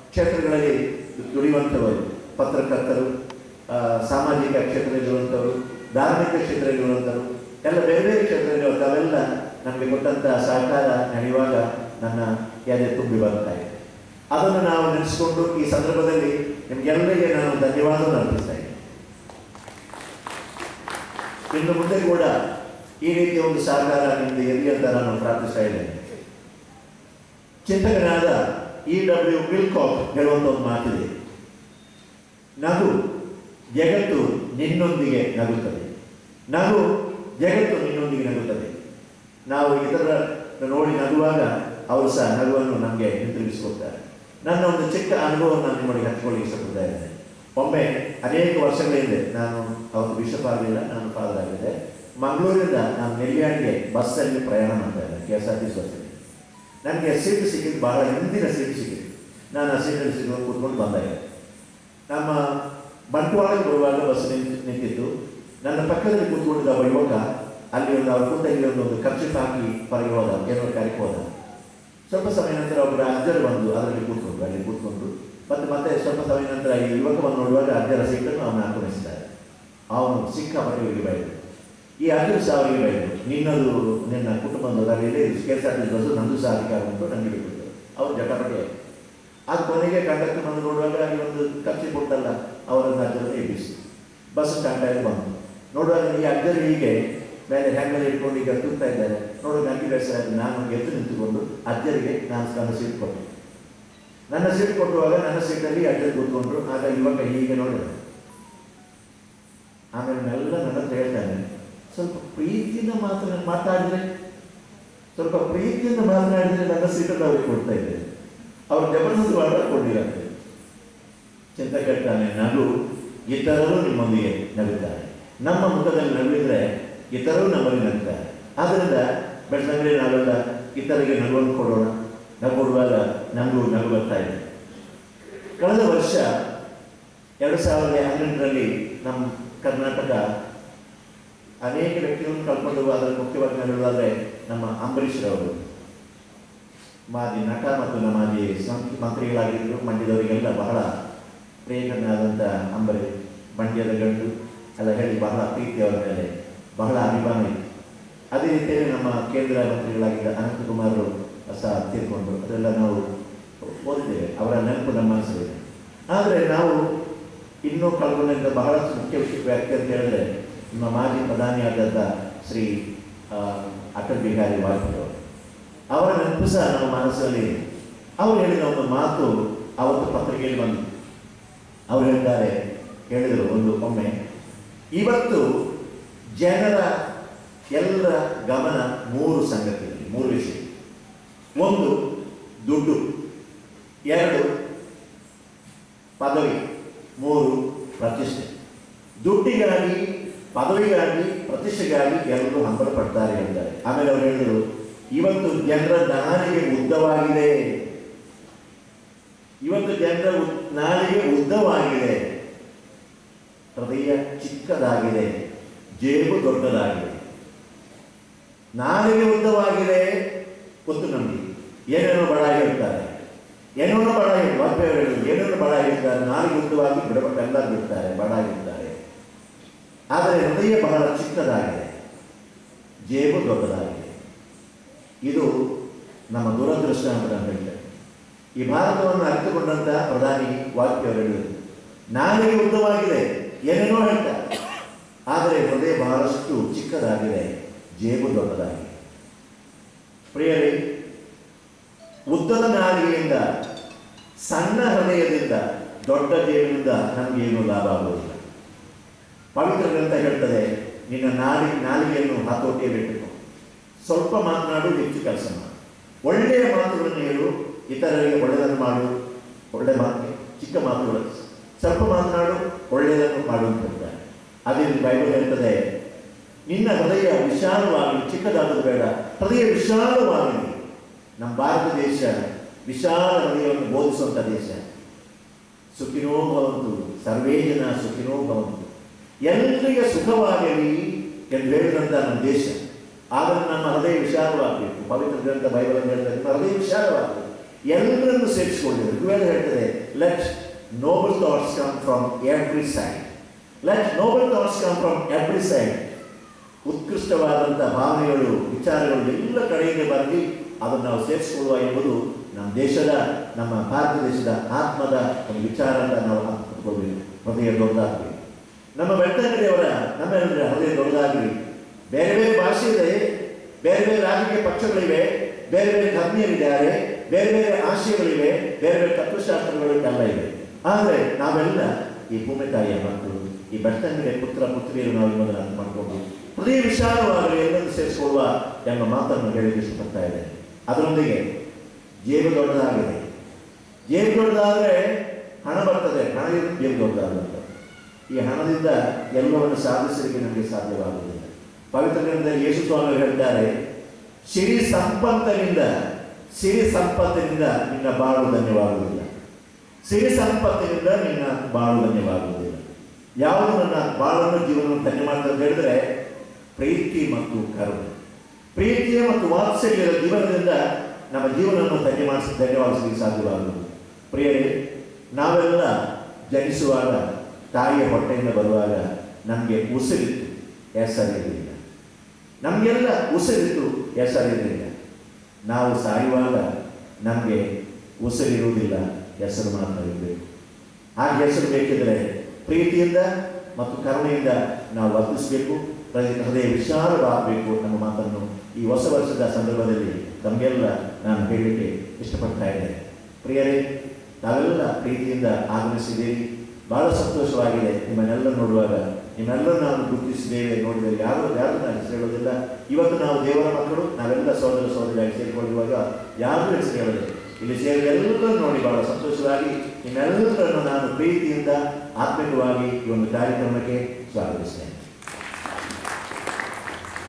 ಕ್ಷೇತ್ರಗಳಲ್ಲಿ ದುಡಿಯುವಂಥವರು ಪತ್ರಕರ್ತರು ಆ, ಸಾಮಾಜಿಕ ಕ್ಷೇತ್ರದಲ್ಲಿರುವಂಥವರು ಧಾರ್ಮಿಕ ಕ್ಷೇತ್ರದಲ್ಲಿರುವಂಥವರು ಎಲ್ಲ ಬೇರೆ ಬೇರೆ ಕ್ಷೇತ್ರದಲ್ಲಿರುವಂಥ ಅವೆಲ್ಲ ನಮಗೆ ಕೊಟ್ಟಂಥ ಸಹಕಾರ ನಡೆಯುವಾಗ ನನ್ನ ಎದೆ ತುಂಬಿ ಬರ್ತಾ ಇದೆ ಅದನ್ನು ನಾವು ನೆನೆಸ್ಕೊಂಡು ಈ ಸಂದರ್ಭದಲ್ಲಿ ನಿಮಗೆಲ್ಲರಿಗೆ ನಾನು ಧನ್ಯವಾದವನ್ನು ಅರ್ಪಿಸ್ತಾ ಇದ್ದೀನಿ ಇನ್ನು ಮುಂದೆ ಕೂಡ ಈ ರೀತಿಯ ಒಂದು ಸಹಕಾರ ನಿಮ್ದು ಇರಲಿ ಅಂತ ನಾನು ಪ್ರಾರ್ಥಿಸ್ತಾ ಇದ್ದೇನೆ ಚಿಂತಕನಾದ ಇ ಡಬ್ಲ್ಯೂ ವಿಲ್ಕಾಕ್ ಹೇಳುವಂಥ ಒಂದು ಮಾತಿದೆ ನಗು ಜಗತ್ತು ನಿನ್ನೊಂದಿಗೆ ನಗುತ್ತದೆ ನಗು ಜಗತ್ತು ನಿನ್ನೊಂದಿಗೆ ನಗುತ್ತದೆ ನಾವು ಇತರ ನೋಡಿ ನಗುವಾಗ ಅವರು ಸಹ ನಗುವನ್ನು ನಮಗೆ ಹಿಂತಿರುಗಿಸಿಕೊಡ್ತಾರೆ ನನ್ನ ಒಂದು ಚಿಕ್ಕ ಅನುಭವವನ್ನು ನಾನು ನಿಮ್ಮೊಳಗೆ ಹಂಚಿಕೊಳ್ಳಿ ಇಷ್ಟಪಡ್ತಾ ಇದ್ದೇನೆ ಒಮ್ಮೆ ಅನೇಕ ವರ್ಷಗಳ ಹಿಂದೆ ನಾನು ಅವತ್ತು ಬಿಷಪ್ ಆಗಲಿಲ್ಲ ನಾನು ಫಾದರ್ ಆಗಿದೆ ಮಂಗಳೂರಿಂದ ನಾನು ನೆಲ್ಯಾಡಿಗೆ ಬಸ್ಸಲ್ಲಿ ಪ್ರಯಾಣ ಮಾಡ್ತಾ ಇದ್ದೆ K S R T C ಬಸ್ಸಲ್ಲಿ ನನಗೆ ಸೀಟ್ ಸಿಕ್ಕಿದ್ದು ಬಹಳ ಹಿಂದಿನ ಸೀಟ್ ಸಿಕ್ಕಿದ್ದು ನಾನು ಆ ಸೀಟಲ್ಲಿ ಸಿಗುವ ಕೂತ್ಕೊಂಡು ಬಂದಾಗ ನಮ್ಮ ಬಂಟ್ವಾಳಕ್ಕೆ ಬರುವಾಗ ಬಸ್ ನಿಂತು ನಿಂತಿತ್ತು ನನ್ನ ಪಕ್ಕದಲ್ಲಿ ಕೂತ್ಕೊಂಡಿದ್ದ ಒಬ್ಬ ಯುವಕ ಅಲ್ಲಿ ಒಂದು ಅವ್ರ ಕೂತಲ್ಲಿ ಒಂದು ಒಂದು ಖರ್ಚು ಹಾಕಿ ಹೊರಗೆ ಹೋದ ಏನೋ ಕಾರ್ಯಕ್ಕೆ ಹೋದ ಸ್ವಲ್ಪ ಸಮಯ ನಂತರ ಒಬ್ಬರ ಅಜ್ಜರು ಬಂದು ಅದರಲ್ಲಿ ಕೂತ್ಕೊಂಡ್ರು ಅಲ್ಲಿ ಕೂತ್ಕೊಂಡು ಮತ್ತೆ ಮತ್ತೆ ಸ್ವಲ್ಪ ಸಮಯ ನಂತರ ಈ ಯುವಕವನ್ನು ನೋಡುವಾಗ ಅಜ್ಜರ ಸೀಟನ್ನು ಅವನು ಆಕ್ರಮಿಸಿದ್ದಾರೆ ಅವನು ಸಿಕ್ಕಾಪಟ್ಟೆ ಇವರಿಗೆ ಬೈದರು ಈ ಅಜ್ಜರು ಸಹ ಅವರಿಗೆ ಬೈದರು ನಿನ್ನದು ನಿನ್ನ ಕುಟುಂಬದಲ್ಲಿ K S R T bus ನಂದು ಸಹ ಅಧಿಕಾರ ಉಂಟು ನನಗೆ ಬಿಟ್ಟಿದ್ದು ಅವ್ರು ಜಟಾಪಟಿ ಆಯ್ತು ಅದು ಕೊನೆಗೆ ಕಂಡಕ್ಟರ್ ಬಂದು ನೋಡುವಾಗ ಅಲ್ಲಿ ಒಂದು ಖರ್ಚು ಕೊಟ್ಟಲ್ಲ ಅವರನ್ನು ಅಜ್ಜರನ್ನು ಎಬ್ಬಿಸಿ ಬಸ್ ಕಂಡಕ್ಟರ್ ಬಂತು ನೋಡುವಾಗ ಈ ಅಜ್ಜರು ಹೀಗೆ ಮೇಲೆ ಹ್ಯಾಂಗಲ್ ಇಟ್ಕೊಂಡು ಈಗ ತೂಗ್ತಾ ಇದ್ದಾರೆ ನೋಡುವಾಗ ನನಗೆ ಬೇಸರ ಆಯ್ತು ನಾನು ಎದ್ದು ನಿಂತುಕೊಂಡು ಅಜ್ಜರಿಗೆ ನಾನು ನನ್ನ ಸೀಟ್ ಕೊಟ್ಟೆ ನನ್ನ ಸೀಟ್ ಕೊಟ್ಟುವಾಗ ನನ್ನ ಸೀಟಲ್ಲಿ ಅಜ್ಜರು ಕೂತ್ಕೊಂಡ್ರು ಆಗ ಯುವಕ ಹೀಗೆ ನೋಡಿದ ಆಮೇಲೆ ಮೆಲ್ಲ ನನ್ನ ಹತ್ರ ಹೇಳ್ತಾನೆ ಸ್ವಲ್ಪ ಪ್ರೀತಿಯಿಂದ ಮಾತ್ರ ಮಾತಾಡಿದ್ರೆ ಸ್ವಲ್ಪ ಪ್ರೀತಿಯಿಂದ ಮಾತನಾಡಿದ್ರೆ ನನ್ನ ಸೀಟನ್ನು ಅವ್ರಿಗೆ ಕೊಡ್ತಾ ಇದ್ದೇನೆ ಅವ್ರು ಜಬರ್ದಸ್ತ್ ಮಾಡಿಕೊಂಡಿರಂತೆ ಚಿಂತಕಟ್ಟಾನೆ ನಗು ಇತರರು ನಿಮ್ಮೊಂದಿಗೆ ನಗುತ್ತಾರೆ ನಮ್ಮ ಮುಖದಲ್ಲಿ ನಗುವಿದ್ರೆ ಇತರರು ನಮ್ಮಲ್ಲಿ ನಗುತ್ತಾರೆ ಆದ್ದರಿಂದ ಬೆಳ್ತಂಗಡಿ ನಾವೆಲ್ಲ ಇತರಿಗೆ ನಗುವನ್ನು ಕೊಡೋಣ ನಗು ಕೊಡುವಾಗ ನಮಗೂ ನಗು ಬರ್ತಾ ಇದೆ ಕಳೆದ ವರ್ಷ ಎರಡು ಸಾವಿರದ ಹನ್ನೆರಡರಲ್ಲಿ ನಮ್ಮ ಕರ್ನಾಟಕ ಅನೇಕ ವ್ಯಕ್ತಿಗಳನ್ನು ಕಳ್ಕೊಂಡು ಅದರ ಮುಖ್ಯವಾಗಿ ನಾನು ಹೇಳೋದಾದ್ರೆ ನಮ್ಮ ಅಂಬರೀಷ್ ರವರು ಮಾಜಿ ನಟ ಮತ್ತು ನಮ್ಮ ಮಾಜಿ ಸಂ- ಮಂತ್ರಿಗಳಾಗಿದ್ದರು ಮಂಡ್ಯದವರಿಗೆಲ್ಲ ಬಹಳ ಪ್ರಿಯಕರನಾದಂಥ ಅಂಬರಿ ಮಂಡ್ಯದ ಗಂಡು ಎಲ್ಲ ಹೇಳಿ ಬಹಳ ಪ್ರೀತಿ ಅವರ ಮೇಲೆ ಬಹಳ ಅಭಿಮಾನ ಇತ್ತು ಅದೇ ರೀತಿಯಲ್ಲಿ ನಮ್ಮ ಕೇಂದ್ರ ಮಂತ್ರಿಗಳಾಗಿದ್ದ ಅನಂತಕುಮಾರ್ ಸಹ ತೀರ್ಕೊಂಡ್ರು ಅದೆಲ್ಲ ನಾವು ಓದಿದ್ದೇವೆ ಅವರ ನೆನಪು ನಮ್ಮ ಮನಸ್ಸಲ್ಲಿದೆ ಆದರೆ ನಾವು ಇನ್ನೂ ಕಳ್ಕೊಂಡಂಥ ಬಹಳಷ್ಟು ಮುಖ್ಯ ವಿಷಯ ವ್ಯಕ್ತಿ ಅಂತ ಹೇಳಿದ್ರೆ ನಮ್ಮ ಮಾಜಿ ಪ್ರಧಾನಿಯಾದಂಥ ಶ್ರೀ ಆ, ಅಟಲ್ ಬಿಹಾರಿ ವಾಜಪೇಯಿ ಅವರು ಅವರ ನೆನಪು ಸಹ ನಮ್ಮ ಮನಸ್ಸಲ್ಲಿ ಇದೆ. ಅವರು ಹೇಳಿದ ಒಂದು ಮಾತು ಅವತ್ತು ಪತ್ರಿಕೆಯಲ್ಲಿ ಬಂತು ಅವರು ಹೇಳ್ತಾರೆ ಹೇಳಿದರು ಒಂದು ಒಮ್ಮೆ ಇವತ್ತು ಜನರ ಎಲ್ಲರ ಗಮನ ಮೂರು ಸಂಗತಿಯಲ್ಲಿ ಮೂರು ವಿಷಯ ಒಂದು ದುಡ್ಡು ಎರಡು ಪದವಿ ಮೂರು ಪ್ರತಿಷ್ಠೆ ದುಡ್ಡಿಗಾಗಿ ಪದವಿಗಾಗಿ ಪ್ರತಿಷ್ಠೆಗಾಗಿ ಎಲ್ಲರೂ ಹಂಬಲ ಪಡ್ತಾರೆ ಹೇಳ್ತಾರೆ ಆಮೇಲೆ ಅವರು ಹೇಳಿದರು ಇವತ್ತು ಜನರ ನಾಲಿಗೆ ಉದ್ದವಾಗಿದೆ ಇವತ್ತು ಜನರ ಉದ್- ನಾಲಿಗೆ ಉದ್ದವಾಗಿದೆ ಹೃದಯ ಚಿಕ್ಕದಾಗಿದೆ ಜೇಬು ದೊಡ್ಡದಾಗಿದೆ ನಾಲಿಗೆ ಉದ್ದವಾಗಿದೆ ಗೊತ್ತು ನಮಗೆ ಏನೇನೋ ಬಡ ಹೇಳ್ತಾರೆ ಏನೇನೋ ಬಡ ಹೇಳಿ ವಾಜಪೇಯಿ ಅವರು ಹೇಳಿದ್ರು, ಏನೇನೋ ಬಡ ಹೇಳ್ತಾರೆ ನಾಲಿಗೆ ಉದ್ದವಾಗಿ ಬಿಡಬೇಕೆಲ್ಲ ಬಿಡ್ತಾರೆ ಬಡ ಇರ್ತಾರೆ ಆದರೆ ಹೃದಯ ಬಹಳ ಚಿಕ್ಕದಾಗಿದೆ ಜೇಬು ದೊಡ್ಡದಾಗಿದೆ ಇದು ನಮ್ಮ ದುರದೃಷ್ಟ ಅಂತ ನಾನು ಹೇಳ್ತೇನೆ ಈ ಭಾರತವನ್ನು ಅರಿತುಕೊಂಡಂತ ಪ್ರಧಾನಿ ವಾಜಪೇಯಿ ಅವರು ಹೇಳಿದರು ನಾಲಿಗೆ ಉದ್ದವಾಗಿದೆ ಏನೇನೋ ಹೇಳ್ತಾರೆ ಆದರೆ ಹೃದಯ ಬಹಳಷ್ಟು ಚಿಕ್ಕದಾಗಿದೆ ಜೇಬು ದೊಡ್ಡದಾಗಿದೆ ಪ್ರಿಯರೇ ಉದ್ದದ ನಾಲಿಗೆಯಿಂದ ಸಣ್ಣ ಹೃದಯದಿಂದ ದೊಡ್ಡ ಜೇಬಿನಿಂದ ನಮಗೇನು ಲಾಭ ಆಗುವುದಿಲ್ಲ ಪವಿತ್ರ ಗ್ರಂಥ ಹೇಳ್ತದೆ ನಿನ್ನ ನಾಲಿ ನಾಲಿಗೆಯನ್ನು ಹತೋಟಿಯಲ್ಲಿಟ್ಟುಕೋ ಸ್ವಲ್ಪ ಮಾತನಾಡು ಹೆಚ್ಚು ಕೆಲಸ ಮಾಡು ಒಳ್ಳೆಯ ಮಾತುಗಳನ್ನು ಹೇಳು ಇತರರಿಗೆ ಒಳ್ಳೆಯದನ್ನು ಮಾಡು ಒಳ್ಳೆ ಮಾತು ಚಿಕ್ಕ ಮಾತುಗಳು ಸ್ವಲ್ಪ ಮಾತನಾಡು ಒಳ್ಳೆಯದನ್ನು ಮಾಡು ಅಂತ ಹೇಳ್ತಾರೆ ಅದೇ ಬೈಬಲ್ ಹೇಳ್ತದೆ ನಿನ್ನ ಹೃದಯ ವಿಶಾಲವಾಗಲಿ ಚಿಕ್ಕದಾಗದು ಬೇಡ ಹೃದಯ ವಿಶಾಲವಾಗಲಿ ನಮ್ಮ ಭಾರತ ದೇಶ ವಿಶಾಲ ಹೃದಯವನ್ನು ಬೋಧಿಸುವಂಥ ದೇಶ ಸುಖಿನೋ ಭವಂತು ಸರ್ವೇ ಜನ ಸುಖಿನೋ ಭವಂತು ಎಲ್ಲರಿಗೆ ಸುಖವಾಗಲಿ ಎಂದು ಹೇಳಿದಂಥ ನಮ್ಮ ದೇಶ ಆದರೆ ನಮ್ಮ ಹೃದಯ ವಿಶಾಲವಾಗಬೇಕು ಪವಿತ್ರ ಗ್ರಂಥ ಬೈಬಲ್ ಅಂತ ಹೇಳ್ತಾರೆ ನಿಮ್ಮ ಹೃದಯ ವಿಶಾಲವಾಗಬೇಕು ಎಲ್ಲರನ್ನು ಸೇರಿಸಿಕೊಂಡಿದ್ದಾರೆ ಋಗ್ವೇದ ಹೇಳ್ತದೆ let noble thoughts come from every side let noble thoughts come from every side ಉತ್ಕೃಷ್ಟವಾದಂಥ ಭಾವನೆಗಳು ವಿಚಾರಗಳು ಎಲ್ಲ ಕಡೆಯಿಂದ ಬರಲಿ ಅದನ್ನು ನಾವು ಸೇರಿಸಿಕೊಳ್ಳುವ ಎಂಬುದು ನಮ್ಮ ದೇಶದ ನಮ್ಮ ಭಾರತ ದೇಶದ ಆತ್ಮದ ಒಂದು ವಿಚಾರ ಅಂತ ನಾವು ಅರ್ಥಕೊಳ್ಬೇಕು ಹೃದಯ ದೊಡ್ಡದಾಗಲಿ ನಮ್ಮ ಬೆಳ್ತಂಗಡಿಯವರ ನಮ್ಮೆಲ್ಲರ ಹೃದಯ ದೊಡ್ಡದಾಗಲಿ ಬೇರೆ ಬೇರೆ ಭಾಷೆ ಇದೆ ಬೇರೆ ಬೇರೆ ರಾಜಕೀಯ ಪಕ್ಷಗಳಿವೆ ಬೇರೆ ಬೇರೆ ಧರ್ಮೀಯರಿದ್ದಾರೆ ಬೇರೆ ಬೇರೆ ಆಶಯಗಳಿವೆ ಬೇರೆ ಬೇರೆ ತತ್ವಶಾಸ್ತ್ರಗಳು ಎಲ್ಲ ಇವೆ ಆದರೆ ನಾವೆಲ್ಲ ಈ ಭೂಮಿ ತಾಯಿಯ ಮಕ್ಕಳು ಈ ಬೆಳ್ತಂಗಡಿಯ ಪುತ್ರ ಪುತ್ರಿಯರು ನಾವು ಎಂಬುದನ್ನು ಅರ್ಥ ಮಾಡಿಕೊಂಡು ಹೃದಯ ವಿಶಾಲವಾಗಲಿ ಎಲ್ಲರೂ ಸೇರಿಸಿಕೊಳ್ಳುವ ಎಂಬ ಮಾತನ್ನು ಹೇಳಲಿಕ್ಕೆ ಇಷ್ಟಪಡ್ತಾ ಇದೆ ಅದರೊಂದಿಗೆ ಜೇಬು ದೊಡ್ಡದಾಗಿದೆ ಜೇಬು ದೊಡ್ಡದಾದರೆ ಹಣ ಬರ್ತದೆ ಹಣ ಇருந்து ಜೇಬು ದೊಡ್ಡದಾಗುತ್ತೆ ಈ ಹಣದಿಂದ ಎಲ್ಲವನ್ನು ಸಾಧಿಸಲಿಕ್ಕೆ ನಮಗೆ ಸಾಧ್ಯವಾಗುವುದಿಲ್ಲ ಪವಿತ್ರ ಗ್ರಂಥದಲ್ಲಿ ಯೇಸು ಸ್ವಾಮಿ ಹೇಳ್ತಾರೆ ಸಿರಿ ಸಂಪತ್ತಿನಿಂದ ಸಿರಿ ಸಂಪತ್ತಿನಿಂದ ನಿನ್ನ ಬಾಳು ಧನ್ಯವಾಗುವುದಿಲ್ಲ ಸಿರಿ ಸಂಪತ್ತಿನಿಂದ ನಿನ್ನ ಬಾಳು ಧನ್ಯವಾಗುವುದಿಲ್ಲ ಯಾವುದು ನನ್ನ ಬಾಳನ್ನು ಜೀವನವನ್ನು ಧನ್ಯ ಮಾಡ್ತದೆ ಅಂತ ಹೇಳಿದ್ರೆ ಪ್ರೀತಿ ಮತ್ತು ಕರುಣೆ ಪ್ರೀತಿಯ ಮತ್ತು ವಾತ್ಸಲ್ಯದ ಜೀವನದಿಂದ ನಮ್ಮ ಜೀವನವನ್ನು ಧನ್ಯ ಮಾಡಿಸಿ ಧನ್ಯವಾದಿಸಲಿಕ್ಕೆ ಸಾಧ್ಯವಾಗುವುದು ಪ್ರಿಯರೇ ನಾವೆಲ್ಲ ಜನಿಸುವಾಗ ತಾಯಿಯ ಹೊಟ್ಟೆಯಿಂದ ಬರುವಾಗ ನಮಗೆ ಉಸಿರಿತ್ತು ಹೆಸರಿರಲಿಲ್ಲ ನಮಗೆಲ್ಲ ಉಸಿರಿತ್ತು ಹೆಸರಿರಲಿಲ್ಲ ನಾವು ಸಾಯುವಾಗ ನಮಗೆ ಉಸಿರಿರುವುದಿಲ್ಲ ಹೆಸರು ಮಾತ್ರ ಇರಬೇಕು ಆ ಹೆಸರು ಬೇಕಿದ್ರೆ ಪ್ರೀತಿಯಿಂದ ಮತ್ತು ಕರುಣೆಯಿಂದ ನಾವು ವರ್ತಿಸಬೇಕು ಹೃದಯ ಹೃದಯ ವಿಶಾಲವಾಗಬೇಕು ನಮ್ಮ ಮಾತನ್ನು ಈ ಹೊಸ ವರ್ಷದ ಸಂದರ್ಭದಲ್ಲಿ ತಮಗೆಲ್ಲ ನಾನು ಹೇಳಲಿಕ್ಕೆ ಇಷ್ಟಪಡ್ತಾ ಇದ್ದೇನೆ ಪ್ರಿಯರೇ ನಾವೆಲ್ಲ ಪ್ರೀತಿಯಿಂದ ಆಗಮಿಸಿದ್ದೀರಿ ಬಹಳ ಸಂತೋಷವಾಗಿದೆ ನಿಮ್ಮನ್ನೆಲ್ಲ ನೋಡುವಾಗ ನಿಮ್ಮೆಲ್ಲರೂ ನಾವು ಗುರುತಿಸಿದ್ದೇವೆ ನೋಡಿದರೆ ಯಾರು ಯಾರು ನಾನು ಹೆಸರು ಹೇಳೋದಿಲ್ಲ ಇವತ್ತು ನಾವು ದೇವರ ಮಕ್ಕಳು ನಾವೆಲ್ಲ ಸಹೋದರ ಸಹೋದರಿಯಾಗಿ ಸೇರಿಕೊಳ್ಳುವಾಗ ಯಾರು ಹೆಸರು ಹೇಳೋದಿಲ್ಲ ಇಲ್ಲಿ ಸೇರಿದ ಎಲ್ಲರೂ ನೋಡಿ ಬಹಳ ಸಂತೋಷವಾಗಿ ನಿಮ್ಮೆಲ್ಲರನ್ನು ನಾನು ಪ್ರೀತಿಯಿಂದ ಆತ್ಮಿಕವಾಗಿ ಈ ಒಂದು ಕಾರ್ಯಕ್ರಮಕ್ಕೆ ಸ್ವಾಗತಿಸ್ತೇನೆ